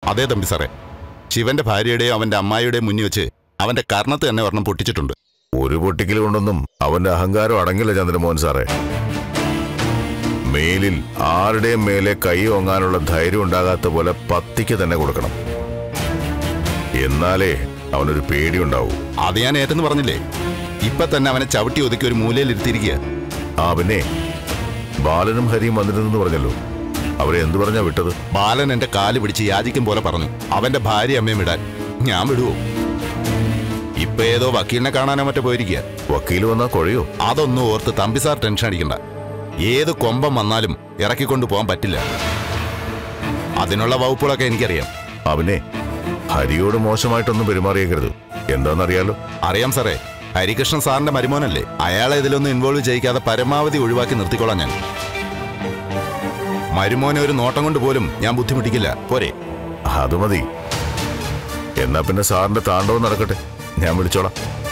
അതേ തമ്പി സാറേ ശിവന്റെ ഭാര്യയുടെയും അവന്റെ അമ്മായിയുടെയും മുന്നിൽ വെച്ച് അവന്റെ കർണത്ത് തന്നെ ഒരെണ്ണം പൊട്ടിച്ചിട്ടുണ്ട് ഒരു പൊട്ടിക്കൽ കൊണ്ടൊന്നും അവന്റെ അഹങ്കാരം അടങ്ങില്ല ചന്ദ്രമോഹൻ സാറേ മേലിൽ ആരുടെയും മേലെ കൈ ഓങ്ങാനുള്ള ധൈര്യം ഉണ്ടാകാത്ത പോലെ പത്തിക്ക് തന്നെ കൊടുക്കണം എന്നാലേ അവനൊരു പേടിയുണ്ടാവൂ അത് ഞാൻ ഏറ്റെന്ന് പറഞ്ഞില്ലേ ഇപ്പൊ തന്നെ അവനെ ചവിട്ടി ഒതുക്കി ഒരു മൂലയിൽ ഇരുത്തിയിരിക്കുക ആ പിന്നെ ബാലനും ഹരിയും വന്നിരുന്നെന്ന് പറഞ്ഞല്ലോ അവരെ എന്തു പറഞ്ഞാ വിട്ടത് ബാലൻ എന്റെ കാല് പിടിച്ച് യാചിക്കും പോലെ പറഞ്ഞു അവന്റെ ഭാര്യ അമ്മയും വിടാൻ ഞാൻ വിടുവോ ഇപ്പൊ ഏതോ വക്കീലിനെ കാണാനോ മറ്റോ പോയിരിക്കുക വക്കീൽ വന്നാ കൊഴയോ അതൊന്നും ഓർത്ത് തമ്പി സാർ ടെൻഷൻ അടിക്കണ്ട ഏത് കൊമ്പം വന്നാലും ഇറക്കിക്കൊണ്ട് പോകാൻ പറ്റില്ല അതിനുള്ള വകുപ്പുകളൊക്കെ എനിക്കറിയാം അവനെ ഹരിയോട് മോശമായിട്ടൊന്നും പെരുമാറിയേക്കരുത് എന്താണെന്നറിയാലോ അറിയാം സാറേ ഹരികൃഷ്ണൻ സാറിന്റെ മരുമോനല്ലേ അയാളെ ഇതിലൊന്നും ഇൻവോൾവ് ചെയ്യിക്കാതെ പരമാവധി ഒഴിവാക്കി നിർത്തിക്കോളാം ഞാൻ മരുമോനെ ഒരു നോട്ടം കൊണ്ട് പോലും ഞാൻ ബുദ്ധിമുട്ടിക്കില്ല പോരെ അത് മതി എന്നാ പിന്നെ സാറിന്റെ താണ്ഡവം നടക്കട്ടെ ഞാൻ വിളിച്ചോളാം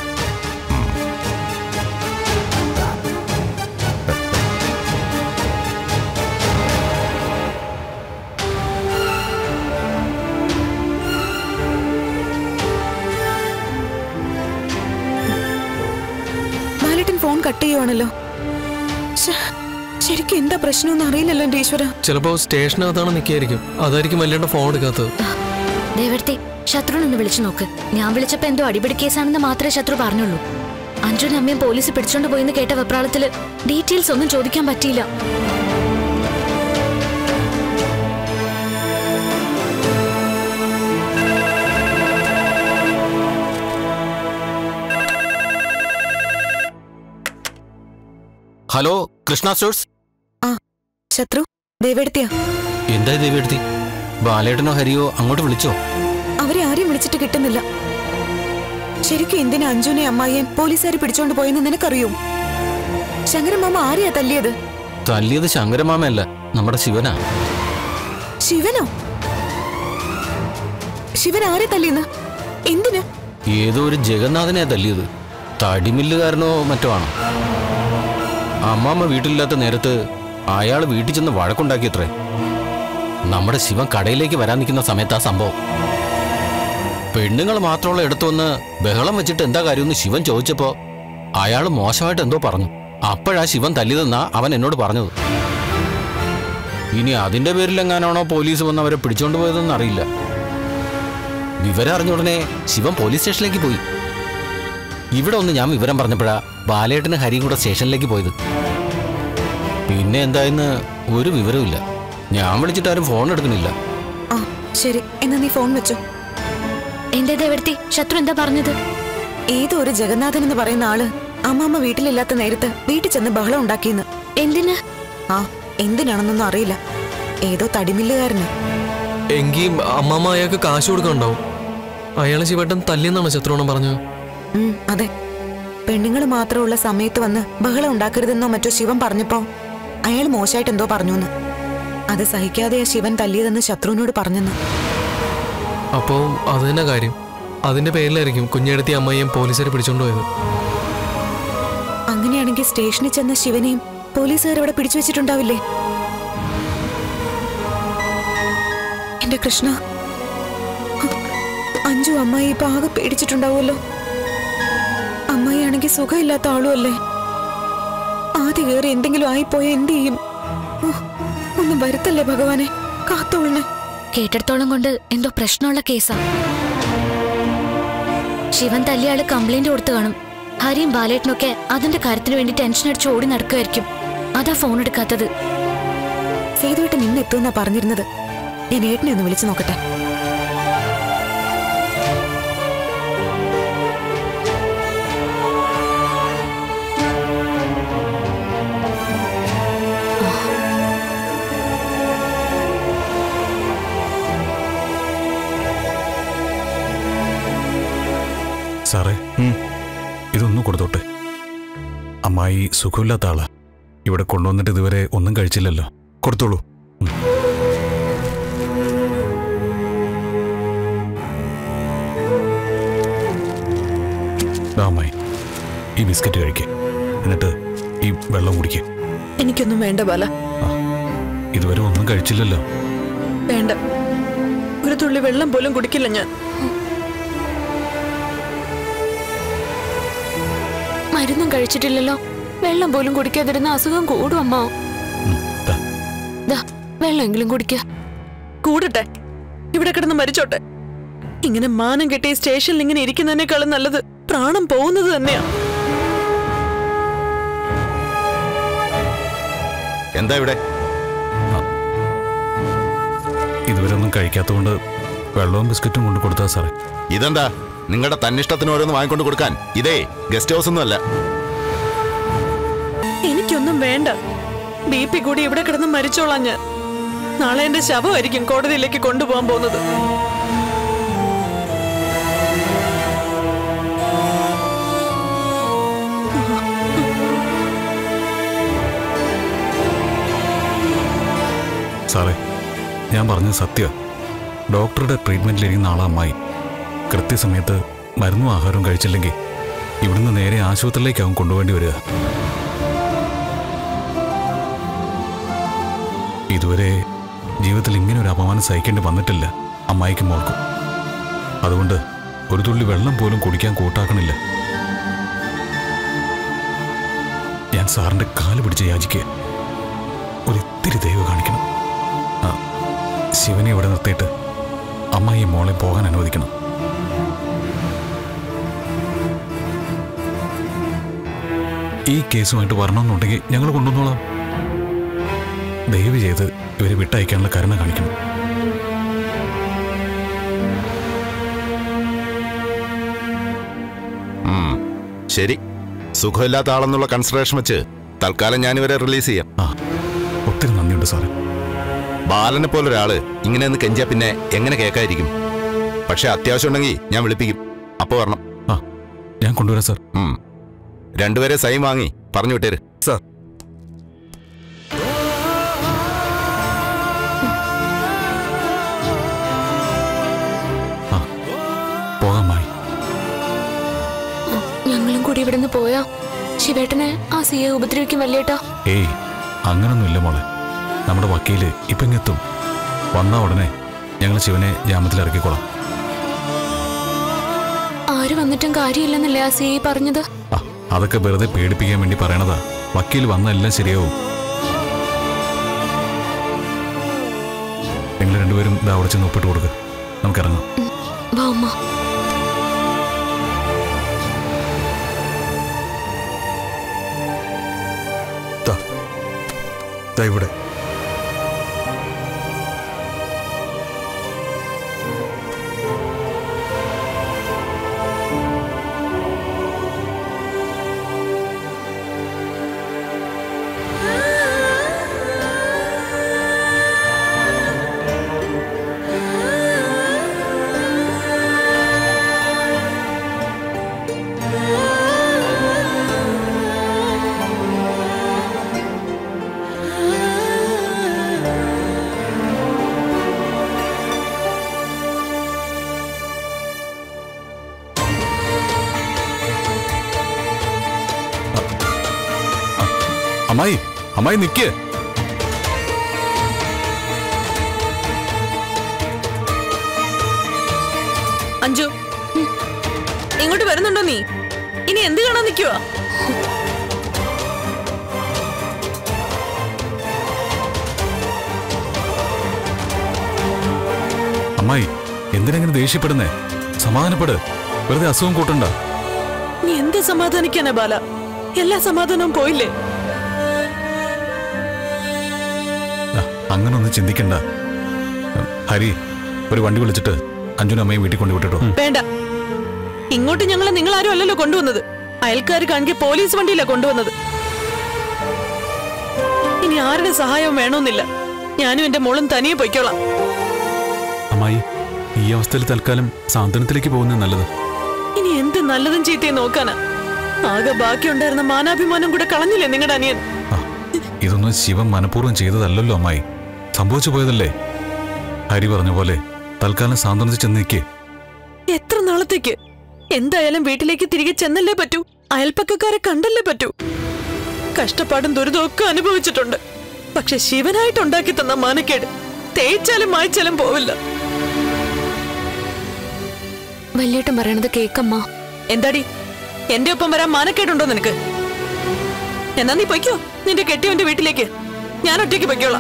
ബാലേട്ടൻ ഫോൺ കട്ട് ചെയ്യുവാണല്ലോ ശ്ശെ, ശരിക്കും എന്താ പ്രശ്നമൊന്നും അറിയില്ലല്ലോ എന്റെ ഈശ്വര ചിലപ്പോ സ്റ്റേഷനകത്താണ് നിൽക്കായിരിക്കും അതായിരിക്കും വല്യേണ്ട ഫോൺ എടുക്കാത്തത് ദേവർത്തി ശത്രുവിനൊന്ന് വിളിച്ചു നോക്ക് ഞാൻ വിളിച്ചപ്പോ എന്തോ അടിപിടി കേസാണെന്ന് മാത്രമേ ശത്രു പറഞ്ഞുള്ളൂ അഞ്ജുനും അമ്മയും പോലീസ് പിടിച്ചോണ്ട് പോയെന്ന് കേട്ട വെപ്രാളത്തില് ഡീറ്റെയിൽസ് ഒന്നും ചോദിക്കാൻ പറ്റിയില്ല ഹലോ കൃഷ്ണ സ്റ്റോഴ്സ് ശത്രു ദേവേടത്തിയാ എന്തായി ദേവിയെടുത്തി ബാലേട്ടനോ ഹരിയോ അങ്ങോട്ട് വിളിച്ചോ അവരെ ആരെയും വിളിച്ചിട്ട് കിട്ടുന്നില്ല ശരിക്കും എന്തിനാ അഞ്ജുനെ അമ്മായിയൻ പോലീസുകാർ പിടിച്ചോണ്ട് പോയെന്ന് നിനക്കറിയോ ശങ്കരമാമ ആരെയാ തല്ലിയത് തല്ലിയത് ശങ്കരമാമയല്ല നമ്മുടെ ശിവനാ ശിവനോ ശിവൻ ആരെ തല്ലിയെന്ന് എന്തിന് ഏതോ ഒരു ജഗന്നാഥനെ തല്ലിയത് തടിമില്ലുകാരനോ മറ്റോ ആണോ അമ്മാമ്മ വീട്ടിലില്ലാത്ത നേരത്ത് അയാൾ വീട്ടിൽ ചെന്ന് വഴക്കുണ്ടാക്കിയത്രേ നമ്മുടെ ശിവൻ കടയിലേക്ക് വരാൻ നിൽക്കുന്ന സമയത്താ സംഭവം പെണ്ണുങ്ങൾ മാത്രമുള്ള ഇടത്തു വന്ന് ബഹളം വെച്ചിട്ട് എന്താ കാര്യമെന്ന് ശിവൻ ചോദിച്ചപ്പോ അയാൾ മോശമായിട്ട് എന്തോ പറഞ്ഞു അപ്പോഴാ ശിവൻ തല്ലിയതെന്നാ അവൻ എന്നോട് പറഞ്ഞത് ഇനി അതിന്റെ പേരിലെങ്ങാനാണോ പോലീസ് വന്ന് അവരെ പിടിച്ചോണ്ട് പോയതെന്ന് അറിയില്ല വിവരം അറിഞ്ഞ ഉടനെ ശിവൻ പോലീസ് സ്റ്റേഷനിലേക്ക് പോയി ഇവിടെ ഒന്ന് ഞാൻ വിവരം പറഞ്ഞപ്പോഴാ ബാലേട്ടന് ഹരിയും കൂടെ സ്റ്റേഷനിലേക്ക് പോയത് പിന്നെ എന്തായെന്ന് ഒരു വിവരവുമില്ല ഞാൻ വിളിച്ചിട്ട് ആരും ഫോൺ എടുക്കണില്ല ആ ശരി എന്നാ നീ ഫോൺ വെച്ചോ എന്തേ ദേവർത്തി ശത്രു എന്താ പറഞ്ഞത് ഏതോ ഒരു ജഗന്നാഥൻ എന്ന് പറയുന്ന ആള് അമ്മാമ്മ വീട്ടിലില്ലാത്ത നേരത്ത് വീട്ടിൽ ചെന്ന് ബഹളം ഉണ്ടാക്കിയെന്ന് എന്തിന് ആ എന്തിനാണെന്നൊന്നും അറിയില്ല ഏതോ തടിമില്ലുകാരന് എങ്കിൽ അമ്മാമ്മ അയാൾക്ക് കാശ് കൊടുക്കണ്ടാവും അയാളെ ശിവേട്ടൻ തല്ലിയെന്നാണ് ശത്രുവണം പറഞ്ഞത് ഉം, അതെ പെണ്ണുങ്ങൾ മാത്രമുള്ള സമയത്ത് വന്ന് ബഹളം ഉണ്ടാക്കരുതെന്നോ മറ്റോ ശിവൻ പറഞ്ഞപ്പോ അയാൾ മോശമായിട്ട് എന്തോ പറഞ്ഞുന്ന് അത് സഹിക്കാതെയാ ശിവൻ തല്ലിയതെന്ന് ശത്രുവിനോട് പറഞ്ഞെന്ന് അപ്പോൾ അത് തന്നെ കാര്യം അതിന്റെ പേരിലായിരിക്കും കുഞ്ഞെടുത്തി അമ്മയെയും പോലീസുകാരെ പിടിച്ചോണ്ട് പോയത് അങ്ങനെയാണെങ്കിൽ സ്റ്റേഷനിൽ ചെന്ന ശിവനെയും പോലീസുകാർ അവിടെ പിടിച്ചു വെച്ചിട്ടുണ്ടാവില്ലേ എന്റെ കൃഷ്ണ അഞ്ചു അമ്മായി ഇപ്പൊ ആകെ പേടിച്ചിട്ടുണ്ടാവുമല്ലോ അമ്മായിയാണെങ്കിൽ സുഖമില്ലാത്ത ആളുമല്ലേ ആദ്യ കയറി എന്തെങ്കിലും ആയിപ്പോയ എന്ത് ചെയ്യും ഓ, ഒന്നും വരുത്തല്ലേ ഭഗവാനെ കാത്തോളണേ കേട്ടിടത്തോളം കൊണ്ട് എന്തോ പ്രശ്നമുള്ള കേസാ ശിവൻ തല്ലിയാള് കംപ്ലൈന്റ് കൊടുത്തു കാണും ഹരിയും ബാലേട്ടനൊക്കെ അതിന്റെ കാര്യത്തിന് വേണ്ടി ടെൻഷൻ അടിച്ച് ഓടി നടക്കുമായിരിക്കും അതാ ഫോൺ എടുക്കാത്തത് സേതുവേട്ടൻ ഇന്ന് എത്തുമെന്നാ പറഞ്ഞിരുന്നത് ഞാൻ ഏട്ടനെ ഒന്ന് വിളിച്ചു നോക്കട്ടെ സാറേ ഇതൊന്നും കൊടുത്തോട്ടെ അമ്മായി സുഖമില്ലാത്ത ആളാ ഇവിടെ കൊണ്ടുവന്നിട്ട് ഇതുവരെ ഒന്നും കഴിച്ചില്ലല്ലോ കൊടുത്തോളൂ ഉം. ദാ അമ്മായി ഈ ബിസ്ക്കറ്റ് കഴിക്കേ എന്നിട്ട് ഈ വെള്ളം കുടിക്കേ എനിക്കൊന്നും വേണ്ട ബാല ഇതുവരെ ഒന്നും കഴിച്ചില്ലല്ലോ വേണ്ട ഒരു തുള്ളി വെള്ളം പോലും കുടിക്കില്ല ഞാൻ മരുന്നും കഴിച്ചിട്ടില്ലല്ലോ വെള്ളം പോലും കുടിക്കാതിരുന്ന അസുഖം കൂടും അമ്മ ഉം, ദാ. ദാ വെള്ളമെങ്കിലും കുടിക്ക കൂടട്ടെ ഇവിടെ കിടന്ന് മരിച്ചോട്ടെ ഇങ്ങനെ മാനം കെട്ടി സ്റ്റേഷനിൽ ഇങ്ങനെ ഇരിക്കുന്നതിനേക്കാളും നല്ലത് പ്രാണം പോകുന്നത് തന്നെയാ എന്താ ഇവിടെ ഇതുവരെ ഒന്നും കഴിക്കാത്തതുകൊണ്ട് വെള്ളവും ബിസ്ക്കറ്റും കൊണ്ട് കൊടുത്താ സാറേ ഇതെന്താ നിങ്ങളുടെ തന്നിഷ്ടത്തിന് ഓരോന്ന് വാങ്ങിക്കൊണ്ട് കൊടുക്കാൻ ഇതേ ഗസ്റ്റ് ഹൗസ് ഒന്നും അല്ല എനിക്കൊന്നും വേണ്ട ബി പി കൂടി ഇവിടെ കിടന്ന് മരിച്ചോളാം ഞാൻ നാളെ എന്റെ ശവമായിരിക്കും കോടതിയിലേക്ക് കൊണ്ടുപോകാൻ പോകുന്നത് സാറേ ഞാൻ പറഞ്ഞത് സത്യ ഡോക്ടറുടെ ട്രീറ്റ്മെന്റിലിരിക്കുന്ന ആളാ അമ്മായി കൃത്യസമയത്ത് മരുന്നും ആഹാരവും കഴിച്ചില്ലെങ്കിൽ ഇവിടുന്ന് നേരെ ആശുപത്രിയിലേക്കാവും കൊണ്ടുപോകേണ്ടി വരിക ഇതുവരെ ജീവിതത്തിൽ ഇങ്ങനെ ഒരു അപമാനം സഹിക്കേണ്ടി വന്നിട്ടില്ല അമ്മായിക്കും മോൾക്കും അതുകൊണ്ട് ഒരു തുള്ളി വെള്ളം പോലും കുടിക്കാൻ കൂട്ടാക്കണില്ല ഞാൻ സാറിന്റെ കാല് പിടിച്ച് യാചിക്കുക ഒരു ഇത്തിരി ദയവ് കാണിക്കണം ആ, ശിവനെ ഇവിടെ നിർത്തിയിട്ട് അമ്മായി മോളെ പോകാൻ അനുവദിക്കണം ഈ കേസുമായിട്ട് വരണമെന്നുണ്ടെങ്കിൽ ഞങ്ങൾ കൊണ്ടുവന്നോളാം ദയവ് ചെയ്ത് ഇവരെ വിട്ടയക്കാനുള്ള കരുണ കാണിക്കണം ഉം, ശരി സുഖമില്ലാത്ത ആളെന്നുള്ള കൺസിഡറേഷൻ വെച്ച് തൽക്കാലം ഞാനിവരെ റിലീസ് ചെയ്യാം ആ ഒത്തിരി നന്ദിയുണ്ട് സാറേ ബാലനെ പോലെ ഒരാള് ഇങ്ങനെ ഒന്ന് കെഞ്ചാ പിന്നെ എങ്ങനെ കേൾക്കാതിരിക്കും പക്ഷെ അത്യാവശ്യം ഉണ്ടെങ്കിൽ ഞാൻ വിളിപ്പിക്കും അപ്പൊ വരണം ആ ഞാൻ കൊണ്ടുവരാം സാർ ഉം. രണ്ടുപേരെ സൈൻ വാങ്ങി പറഞ്ഞു വിട്ടേര് സാർ ആ പോകാം മായി ഞങ്ങളും കൂടി ഇവിടുന്ന് പോയാ ശിവേട്ടനെ ആ സിയെ ഉപദ്രവിക്കും വല്യേട്ടാ ഏയ് അങ്ങനൊന്നുമില്ല മോളെ നമ്മുടെ വക്കീല് ഇപ്പൊ ഇങ്ങെത്തും വന്ന ഉടനെ ഞങ്ങൾ ശിവനെ ജാമ്യത്തിൽ ഇറക്കിക്കോളാം ആര് വന്നിട്ടും കാര്യമില്ലെന്നല്ലേ ആ സിയെ പറഞ്ഞത് ആ അതൊക്കെ വെറുതെ പേടിപ്പിക്കാൻ വേണ്ടി പറയണതാ വക്കീൽ വന്ന എല്ലാം ശരിയാവും നിങ്ങൾ രണ്ടുപേരും ഇതാ അവിടെ ചെന്ന് ഒപ്പിട്ട് കൊടുക്കുക നമുക്കിറങ്ങാം വാ അമ്മ ഇവിടെ അമ്മായി അമ്മായി നിക്ക് അഞ്ജു ഇങ്ങോട്ട് വരുന്നുണ്ടോ നീ ഇനി എന്ത് കാണാൻ നിൽക്കുവാ അമ്മായി എന്തിനെങ്ങനെ ദേഷ്യപ്പെടുന്നേ സമാധാനപ്പെട് വെറുതെ അസുഖം കൂട്ടണ്ട നീ എന്ത് സമാധാനിക്കാനാ ബാല എല്ലാ സമാധാനവും പോയില്ലേ ആ, അങ്ങനൊന്നും ചിന്തിക്കണ്ട ഹരി ഒരു വണ്ടി വിളിച്ചിട്ട് അഞ്ജുനും അമ്മയും വീട്ടിൽ കൊണ്ടുവിട്ടോ വേണ്ട ഇങ്ങോട്ട് ഞങ്ങളെ നിങ്ങൾ ആരും അല്ലല്ലോ കൊണ്ടുവന്നത് അയൽക്കാർ കാണിക്കെ പോലീസ് വണ്ടിയിലാ കൊണ്ടുവന്നത് ഇനി ആരുടെ സഹായവും വേണമെന്നില്ല ഞാനും എന്റെ മോളും തനിയെ പൊയ്ക്കോളാം അമ്മായി ഈ അവസ്ഥയിൽ തൽക്കാലം സാന്ത്വനത്തിലേക്ക് പോകുന്നത് നല്ലത് ഇനി എന്ത് നല്ലതും ചീത്തയും നോക്കാനാ ആകെ ബാക്കിയുണ്ടായിരുന്ന മാനാഭിമാനം കൂടെ കളഞ്ഞില്ലേ നിങ്ങളുടെ അനിയൻ ആ, ഇതൊന്നും ശിവൻ മനഃപൂർവ്വം ചെയ്തതല്ലല്ലോ അമ്മായി സംഭവിച്ചു പോയതല്ലേ ഹരി പറഞ്ഞ പോലെ തൽക്കാലം സാന്ത്വനത്തിൽ ചെന്ന് നിൽക്കേ എത്ര നാളത്തേക്ക് എന്തായാലും വീട്ടിലേക്ക് തിരികെ ചെന്നല്ലേ പറ്റൂ അയൽപ്പക്കക്കാരെ കണ്ടല്ലേ പറ്റൂ കഷ്ടപ്പാടും ദുരിതവും ഒക്കെ അനുഭവിച്ചിട്ടുണ്ട് പക്ഷെ ശിവനായിട്ട് ഉണ്ടാക്കി തന്ന മാനക്കേട് തേച്ചാലും മായ്ച്ചാലും പോവില്ല വലിയേട്ടൻ പറയണത് കേക്കമ്മ എന്താടി എന്റെ ഒപ്പം വരാൻ മാനക്കേടുണ്ടോ നിനക്ക് എന്നാ നീ പൊയ്ക്കോ നിന്റെ കെട്ടിയവന്റെ വീട്ടിലേക്ക് ഞാൻ ഒറ്റയ്ക്ക് പൊയ്ക്കോളാം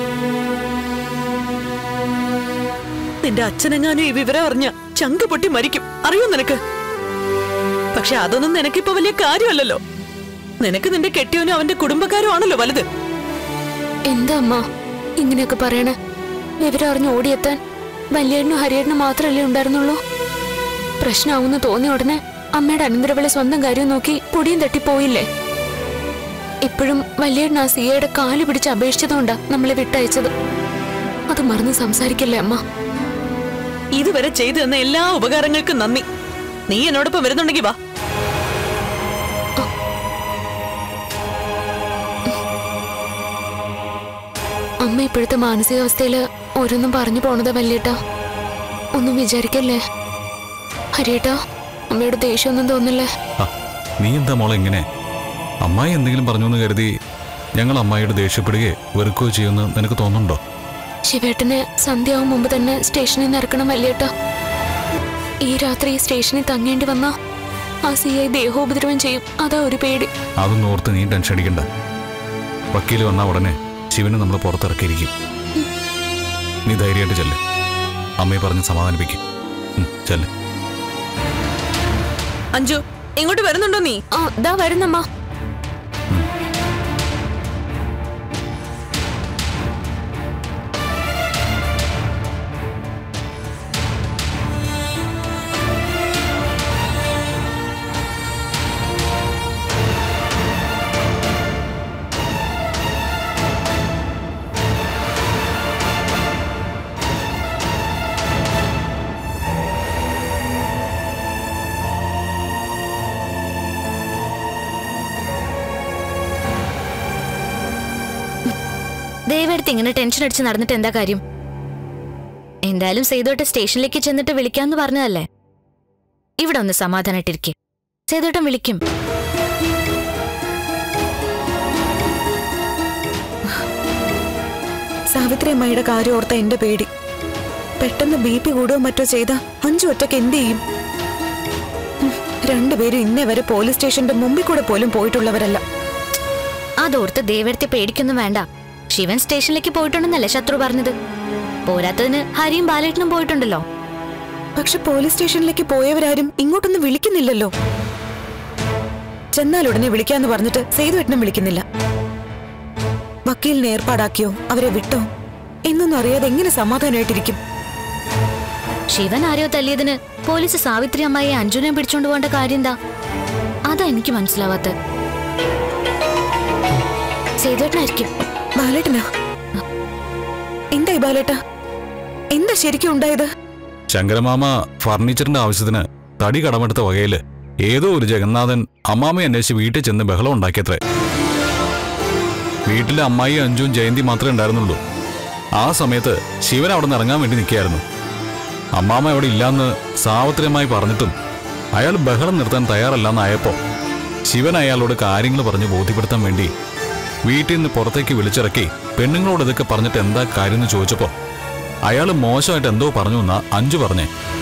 നിന്റെ അച്ഛനെങ്ങാനും ഈ വിവരം അറിഞ്ഞ ചങ്ക് പൊട്ടി മരിക്കും അറിയോ നിനക്ക് പക്ഷെ അതൊന്നും നിനക്കിപ്പോ വലിയ കാര്യമല്ലല്ലോ നിനക്ക് നിന്റെ കെട്ടിയവനും അവന്റെ കുടുംബക്കാരും ആണല്ലോ വലുത് എന്താ അമ്മ ഇങ്ങനെയൊക്കെ പറയണേ വിവരം അറിഞ്ഞ് ഓടിയെത്താൻ വല്യേട്ടനും ഹരിയേട്ടനും മാത്രമല്ലേ ഉണ്ടായിരുന്നുള്ളൂ പ്രശ്നമാവുമെന്ന് തോന്നിയ ഉടനെ അമ്മയുടെ അനന്തരവളെ സ്വന്തം കാര്യം നോക്കി പൊടിയും തട്ടി പോയില്ലേ ഇപ്പോഴും വല്യേട്ടൻ ആ സിയയുടെ കാല് പിടിച്ച് അപേക്ഷിച്ചതുകൊണ്ടാ നമ്മളെ വിട്ടയച്ചത് അത് മറന്ന് സംസാരിക്കല്ലേ അമ്മ ഇതുവരെ ചെയ്തു തന്ന എല്ലാ ഉപകാരങ്ങൾക്കും നന്ദി നീ എന്നോടൊപ്പം വരുന്നുണ്ടെങ്കി വാ അമ്മ ഇപ്പോഴത്തെ മാനസികാവസ്ഥയില് ഓരോന്നും പറഞ്ഞു പോണതാ വല്യേട്ടാ ഒന്നും വിചാരിക്കല്ലേ ഹരിയേട്ടാ അമ്മയുടെ ദേഷ്യമൊന്നും തോന്നില്ലേ ആ, നീ എന്താ മോളെ ഇങ്ങനെ അമ്മായി എന്തെങ്കിലും പറഞ്ഞു എന്ന് കരുതി ഞങ്ങൾ അമ്മായിയോട് ദേഷ്യപ്പെടുകയോ വെറുക്കുകയോ ചെയ്യുമെന്ന് നിനക്ക് തോന്നുന്നുണ്ടോ ശിവേട്ടനെ സന്ധ്യയാവും മുമ്പ് തന്നെ സ്റ്റേഷനിൽ നിന്ന് ഇറക്കണം വല്യേട്ടാ ഈ രാത്രി സ്റ്റേഷനിൽ തങ്ങേണ്ടി വന്നാ ആ സി ഐ ദേഹോപദ്രവം ചെയ്യും അതാ ഒരു പേടി അതൊന്നും ഓർത്ത് നീ ടെൻഷൻ അടിക്കണ്ട വക്കീൽ വന്നാൽ ഉടനെ ശിവനെ നമ്മൾ പുറത്തിറക്കിയിരിക്കും നീ ധൈര്യമായിട്ട് ചെല്ല് അമ്മയെ പറഞ്ഞ് സമാധാനിപ്പിക്കും ഉം, ചെല്ല് അഞ്ജു ഇങ്ങോട്ട് വരുന്നുണ്ടോ നീ ആ ദാ വരുന്നമ്മ ദയവെടുത്ത് ഇങ്ങനെ ടെൻഷൻ അടിച്ച് നടന്നിട്ട് എന്താ കാര്യം എന്തായാലും സേതോട്ട് സ്റ്റേഷനിലേക്ക് ചെന്നിട്ട് വിളിക്കാന്ന് പറഞ്ഞതല്ലേ ഇവിടെ ഒന്ന് സമാധാനായിട്ടിരിക്കെ സേതോട്ടം വിളിക്കും സാവിത്രി അമ്മയുടെ കാര്യം ഓർത്ത എന്റെ പേടി പെട്ടെന്ന് ബി പി കൂടുകയോ മറ്റോ ചെയ്ത അഞ്ചു ഒറ്റയ്ക്ക് എന്ത് ചെയ്യും ഉം, രണ്ടുപേരും ഇന്നേ വരെ പോലീസ് സ്റ്റേഷന്റെ മുമ്പിൽ കൂടെ പോലും പോയിട്ടുള്ളവരല്ല അതോർത്ത് ദേവരത്തെ പേടിക്കൊന്നും വേണ്ട ശിവൻ സ്റ്റേഷനിലേക്ക് പോയിട്ടുണ്ടെന്നല്ലേ ശത്രു പറഞ്ഞത് പോരാത്തതിന് ഹരിയും ബാലേട്ടനും പോയിട്ടുണ്ടല്ലോ പക്ഷെ പോലീസ് സ്റ്റേഷനിലേക്ക് പോയവരാരും ഇങ്ങോട്ടൊന്നും വിളിക്കുന്നില്ലല്ലോ ചെന്നാൽ ഉടനെ വിളിക്കാന്ന് പറഞ്ഞിട്ട് സേതുവേട്ടനും വിളിക്കുന്നില്ല വക്കീലിനെ ഏർപ്പാടാക്കിയോ അവരെ വിട്ടോ എന്നൊന്നും അറിയാതെ എങ്ങനെ സമാധാനമായിട്ടിരിക്കും ശിവൻ ആരെയോ തല്ലിയതിന് പോലീസ് സാവിത്രി അമ്മായിയെ അഞ്ജുനെ പിടിച്ചോണ്ട് പോകേണ്ട കാര്യം എന്താ അതാ എനിക്ക് മനസ്സിലാവാത്ത സേതുവേട്ടനായിരിക്കും ബാലേട്ടനാ എന്തായി ബാലേട്ട എന്താ ശരിക്കും ഉണ്ടായത് ശങ്കരമാമ ഫർണിച്ചറിന്റെ ആവശ്യത്തിന് തടി കടമെടുത്ത വകയില് ഏതോ ഒരു ജഗന്നാഥൻ അമ്മാമയെ അന്വേഷിച്ച് വീട്ടിൽ ചെന്ന് ബഹളം ഉണ്ടാക്കിയത്രേ വീട്ടിലെ അമ്മായി അഞ്ചും ജയന്തി മാത്രമേ ഉണ്ടായിരുന്നുള്ളൂ ആ സമയത്ത് ശിവൻ അവിടെ നിന്ന് ഇറങ്ങാൻ വേണ്ടി നിൽക്കുകയായിരുന്നു അമ്മാമ അവിടെ ഇല്ലാന്ന് സാവത്രികമായി പറഞ്ഞിട്ടും അയാൾ ബഹളം നിർത്താൻ തയ്യാറല്ലെന്നായപ്പോ ശിവൻ അയാളോട് കാര്യങ്ങൾ പറഞ്ഞ് ബോധ്യപ്പെടുത്താൻ വേണ്ടി വീട്ടിൽ നിന്ന് പുറത്തേക്ക് വിളിച്ചിറക്കി പെണ്ണുങ്ങളോട് ഇതൊക്കെ പറഞ്ഞിട്ട് എന്താ കാര്യം എന്ന് ചോദിച്ചപ്പോ അയാൾ മോശമായിട്ട് എന്തോ പറഞ്ഞു എന്നാ അഞ്ചു പറഞ്ഞേ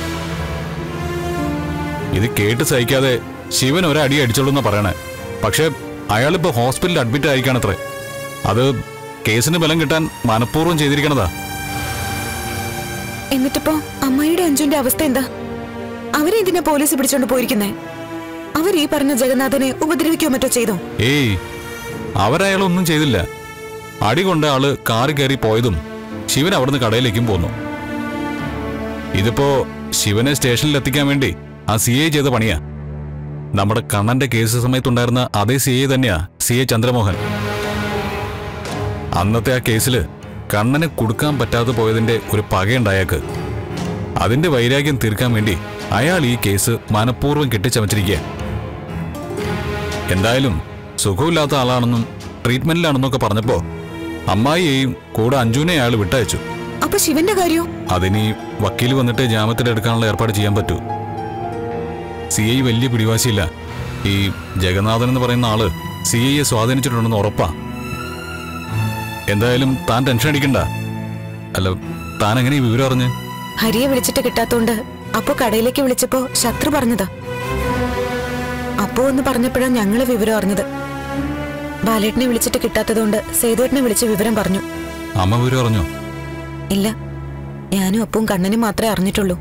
ഇത് കേട്ട് സഹിക്കാതെ ശിവൻ ഒരടി അടിച്ചോളൂ എന്നാ പറയണേ പക്ഷെ അയാളിപ്പോ ഹോസ്പിറ്റലിൽ അഡ്മിറ്റ് ആയിരിക്കണത്രേ അത് കേസിന് ബലം കിട്ടാൻ മനഃപൂർവ്വം ചെയ്തിരിക്കണതാ എന്നിട്ടിപ്പോ അമ്മായിയുടെ അഞ്ജുന്റെ അവസ്ഥ എന്താ അവരെ എന്തിനാ പോലീസ് പിടിച്ചോണ്ട് പോയിരിക്കുന്നേ അവർ ഈ പറഞ്ഞ ജഗന്നാഥനെ ഉപദ്രവിക്കോ മറ്റോ ചെയ്തോ ഏയ് അവരയാളൊന്നും ചെയ്തില്ല അടി കൊണ്ട ആള് കാറി കയറി പോയതും ശിവൻ അവിടുന്ന് കടയിലേക്കും പോന്നു ഇതിപ്പോ ശിവനെ സ്റ്റേഷനിൽ എത്തിക്കാൻ വേണ്ടി ആ സി ഐ ചെയ്ത പണിയാ നമ്മുടെ കണ്ണന്റെ കേസ് സമയത്തുണ്ടായിരുന്ന അതേ സി ഐ തന്നെയാ സി ഐ ചന്ദ്രമോഹൻ അന്നത്തെ ആ കേസില് കണ്ണന് കൊടുക്കാൻ പറ്റാതെ പോയതിന്റെ ഒരു പകയുണ്ടായേക്ക് അതിന്റെ വൈരാഗ്യം തീർക്കാൻ വേണ്ടി അയാൾ ഈ കേസ് മനഃപൂർവ്വം കെട്ടിച്ചമച്ചിരിക്കുക എന്തായാലും സുഖമില്ലാത്ത ആളാണെന്നും ട്രീറ്റ്മെന്റിലാണെന്നൊക്കെ പറഞ്ഞപ്പോ അമ്മായിയെയും കൂടെ അഞ്ജുനെ അയാൾ വിട്ടയച്ചു അപ്പൊ ശിവന്റെ കാര്യോ അതിനി വക്കീൽ വന്നിട്ട് ജാമ്യത്തിൽ എടുക്കാനുള്ള ഏർപ്പാട് ചെയ്യാൻ പറ്റൂ സി ഐ വലിയ പിടിവാശിയില്ല ഈ ജഗന്നാഥൻ എന്ന് പറയുന്ന ആള് സി ഐയെ സ്വാധീനിച്ചിട്ടുണ്ടെന്ന് ഉറപ്പാ എന്തായാലും താൻ ടെൻഷൻ അടിക്കണ്ട അല്ല താൻ എങ്ങനെ ഈ വിവരം അറിഞ്ഞ് ഹരിയെ വിളിച്ചിട്ട് കിട്ടാത്തോണ്ട് അപ്പോ കടയിലേക്ക് വിളിച്ചപ്പോ ശത്രു പറഞ്ഞതാ അപ്പോ എന്ന് പറഞ്ഞപ്പോഴാ ഞങ്ങള് വിവരം അറിഞ്ഞത് ബാലേട്ടനെ വിളിച്ചിട്ട് കിട്ടാത്തതുകൊണ്ട് സേതുവേട്ടനെ വിളിച്ച് വിവരം പറഞ്ഞു അമ്മ വിവരം അറിഞ്ഞോ ഇല്ല ഞാനും അപ്പവും കണ്ണനും മാത്രമേ അറിഞ്ഞിട്ടുള്ളൂ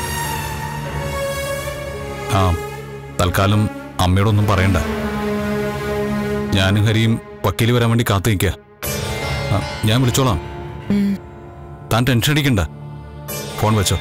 ആ തൽക്കാലം അമ്മയോടൊന്നും പറയണ്ട ഞാനും ഹരിയും വക്കീൽ വരാൻ വേണ്ടി കാത്തു നിൽക്കുക ആ, ഞാൻ വിളിച്ചോളാം ഉം. താൻ ടെൻഷൻ അടിക്കണ്ട ഫോൺ വെച്ചോ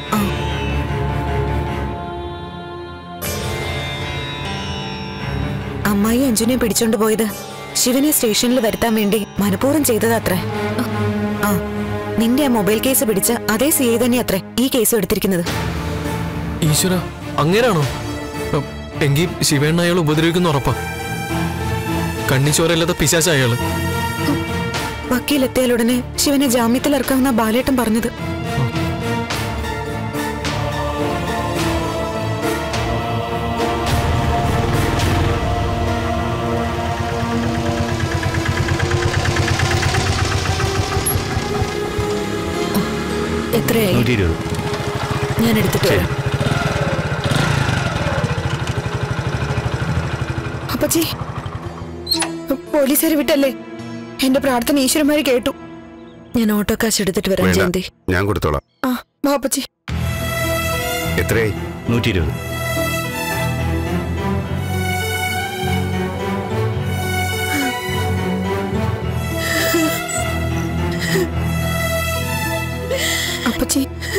അമ്മായി അഞ്ജുനെ പിടിച്ചോണ്ട് പോയത് ശിവനെ സ്റ്റേഷനിൽ വരുത്താൻ വേണ്ടി മനഃപൂർവ്വം ചെയ്തതത്രേ ആ നിന്റെ ആ മൊബൈൽ കേസ് പിടിച്ച അതേ സി ഐ തന്നെ അത്രേ ഈ കേസ് എടുത്തിരിക്കുന്നത് ഈശ്വര അങ്ങനെയാണോ ഉം, എങ്കിൽ ശിവേണ്ണ അയാൾ ഉപദ്രവിക്കുന്ന ഉറപ്പാ കണ്ണിച്ചോരല്ലാത്ത പിശാച്ച അയാള് വക്കീലെത്തിയാലുടനെ ശിവനെ ജാമ്യത്തിലിറക്കാമെന്ന ബാലേട്ടൻ പറഞ്ഞത് എത്രയായി നൂറ്റി ഇരുപത് ഞാൻ എടുത്തിട്ട് വരാം അപ്പച്ചി പോലീസുകാർ വിട്ടല്ലേ എന്റെ പ്രാർത്ഥന ഈശ്വരന്മാര് കേട്ടു ഞാൻ ഓട്ടോ കാശ് എടുത്തിട്ട് വരാം വേണ്ട ജയന്തി ഞാൻ കൊടുത്തോളാം ആ വാ അപ്പച്ചി എത്രയായി നൂറ്റി ഇരുപത് അപ്പച്ചി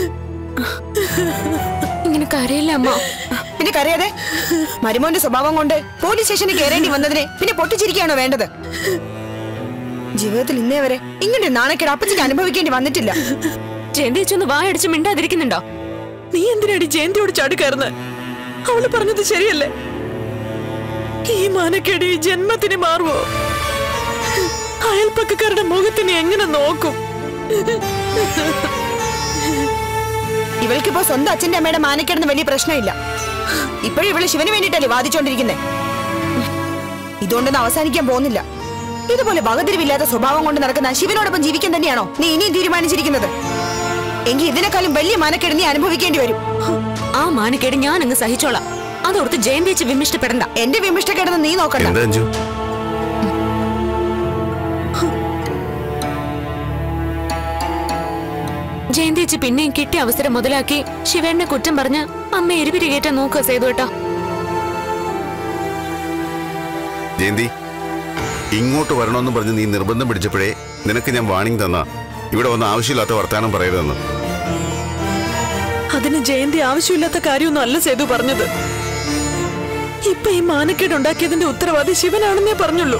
ഇങ്ങനെ കരയില്ല അമ്മ പിന്നെ കരയാതെ മരുമോന്റെ സ്വഭാവം കൊണ്ട് പോലീസ് സ്റ്റേഷനിൽ കയറേണ്ടി വന്നതിനെ പിന്നെ പൊട്ടിച്ചിരിക്കുകയാണോ വേണ്ടത് ജീവിതത്തിൽ ഇന്നേ വരെ ഇങ്ങനെ നാണക്കേട് അപ്പച്ചിക്ക് അനുഭവിക്കേണ്ടി വന്നിട്ടില്ല ജയന്തി വെച്ചൊന്ന് വായടിച്ച് മിണ്ടാതിരിക്കുന്നുണ്ടോ നീ എന്തിനാടി ജയന്തിയോട് ചാടിക്കയറുന്നത് അവള് പറഞ്ഞത് ശരിയല്ലേ ഈ മാനക്കേട് ഈ ജന്മത്തിന് മാറുമോ അയൽപ്പക്കക്കാരുടെ മുഖത്തിന് എങ്ങനെ നോക്കും ഇവൾക്കിപ്പോ സ്വന്തം അച്ഛന്റെ അമ്മയുടെ മാനക്കേടുന്ന വലിയ പ്രശ്നമില്ല ഇപ്പോഴും ഇവള് ശിവന് വേണ്ടിയിട്ടല്ലേ വാദിച്ചോണ്ടിരിക്കുന്നേ ഇതുകൊണ്ടൊന്നും അവസാനിക്കാൻ പോകുന്നില്ല ഇതുപോലെ വകതിരിവില്ലാത്ത സ്വഭാവം കൊണ്ട് നടക്കുന്ന ശിവനോടൊപ്പം ജീവിക്കാൻ തന്നെയാണോ നീ ഇനിയും തീരുമാനിച്ചിരിക്കുന്നത് എങ്കിൽ ഇതിനേക്കാളും വലിയ മാനക്കേട് നീ അനുഭവിക്കേണ്ടി വരും ആ മാനക്കേട് ഞാൻ അങ്ങ് സഹിച്ചോളാം അതോർത്ത് ജയന്തി വെച്ച് വിമിഷ്ടപ്പെടണ്ട എന്റെ വിമിഷ്ടക്കേടെന്ന് നീ നോക്കണ്ട എന്താ അഞ്ചു ജയന്തി വെച്ച് പിന്നെയും കിട്ടിയ അവസരം മുതലാക്കി ശിവേണ്ണെ കുറ്റം പറഞ്ഞ് അമ്മ എരിപിരി കയറ്റാൻ നോക്കുക സേതുവേട്ടാ ജയന്തി ഇങ്ങോട്ട് വരണമെന്ന് പറഞ്ഞ് നീ നിർബന്ധം പിടിച്ചപ്പോഴേ നിനക്ക് ഞാൻ വാണിംഗ് തന്ന ഇവിടെ വന്ന് ആവശ്യമില്ലാത്ത വർത്താനം പറയരുതെന്ന് അതിന് ജയന്തി ആവശ്യമില്ലാത്ത കാര്യമൊന്നും അല്ല സേതു പറഞ്ഞത് ഇപ്പൊ ഈ മാനക്കേട് ഉണ്ടാക്കിയതിന്റെ ഉത്തരവാദി ശിവനാണെന്നേ പറഞ്ഞുള്ളൂ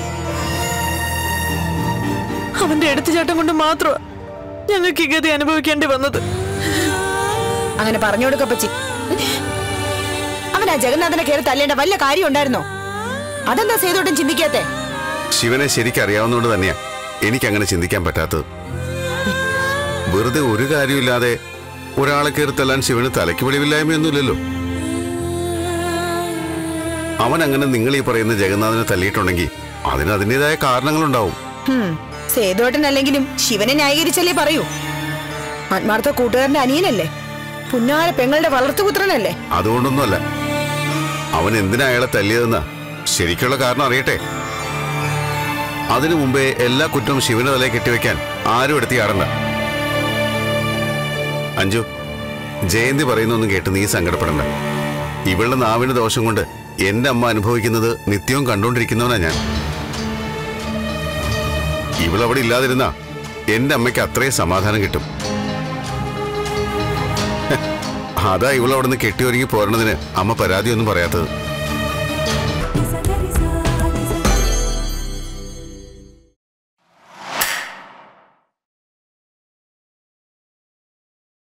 അവന്റെ എടുത്തുചാട്ടം കൊണ്ട് മാത്രമാ ഞങ്ങൾക്ക് ഈ ഗതി അനുഭവിക്കേണ്ടി വന്നത് അങ്ങനെ പറഞ്ഞു കൊടുക്കപ്പച്ചി അവൻ ആ ജഗന്നാഥനെ കയറി തല്ലേണ്ട വല്ല കാര്യം ഉണ്ടായിരുന്നോ അതെന്താ സേതോട്ടും ചിന്തിക്കാത്തെ ശിവനെ ശരിക്കറിയാവുന്നതുകൊണ്ട് തന്നെയാ എനിക്ക് അങ്ങനെ ചിന്തിക്കാൻ പറ്റാത്തത് വെറുതെ ഒരു കാര്യമില്ലാതെ ഒരാളെ കയറി തല്ലാൻ ശിവന് തലയ്ക്ക് വെളിവില്ലായ്മയൊന്നുമില്ലല്ലോ അവൻ അങ്ങനെ നിങ്ങൾ ഈ പറയുന്ന ജഗന്നാഥനെ തല്ലിയിട്ടുണ്ടെങ്കിൽ അതിന് അതിൻ്റെതായ കാരണങ്ങളുണ്ടാവും സേതോട്ടനല്ലെങ്കിലും ശിവനെ ന്യായീകരിച്ചല്ലേ പറയൂ ആത്മാർത്ഥ കൂട്ടുകാരന്റെ അനിയനല്ലേ പുന്നാര പെങ്ങളുടെ വളർത്തുപുത്രനല്ലേ അതുകൊണ്ടൊന്നുമല്ല അവൻ എന്തിനാ അയാളെ തല്ലിയതെന്ന് ശരിക്കുള്ള കാരണം അറിയട്ടെ അതിനു മുമ്പേ എല്ലാ കുറ്റവും ശിവന് തലയെ കെട്ടിവെക്കാൻ ആരും എടുത്തിയാടണ്ട അഞ്ജു ജയന്തി പറയുന്നൊന്നും കേട്ട് നീ സങ്കടപ്പെടണ്ട ഇവളുടെ നാവിന് ദോഷം കൊണ്ട് എന്റെ അമ്മ അനുഭവിക്കുന്നത് നിത്യവും കണ്ടുകൊണ്ടിരിക്കുന്നവനാ ഞാൻ ഇവളവിടെ ഇല്ലാതിരുന്ന എന്റെ അമ്മയ്ക്ക് അത്രയും സമാധാനം കിട്ടും അതാ ഇവളവിടെ നിന്ന് കെട്ടിയൊരുങ്ങി പോരണതിന് അമ്മ പരാതിയൊന്നും പറയാത്തത്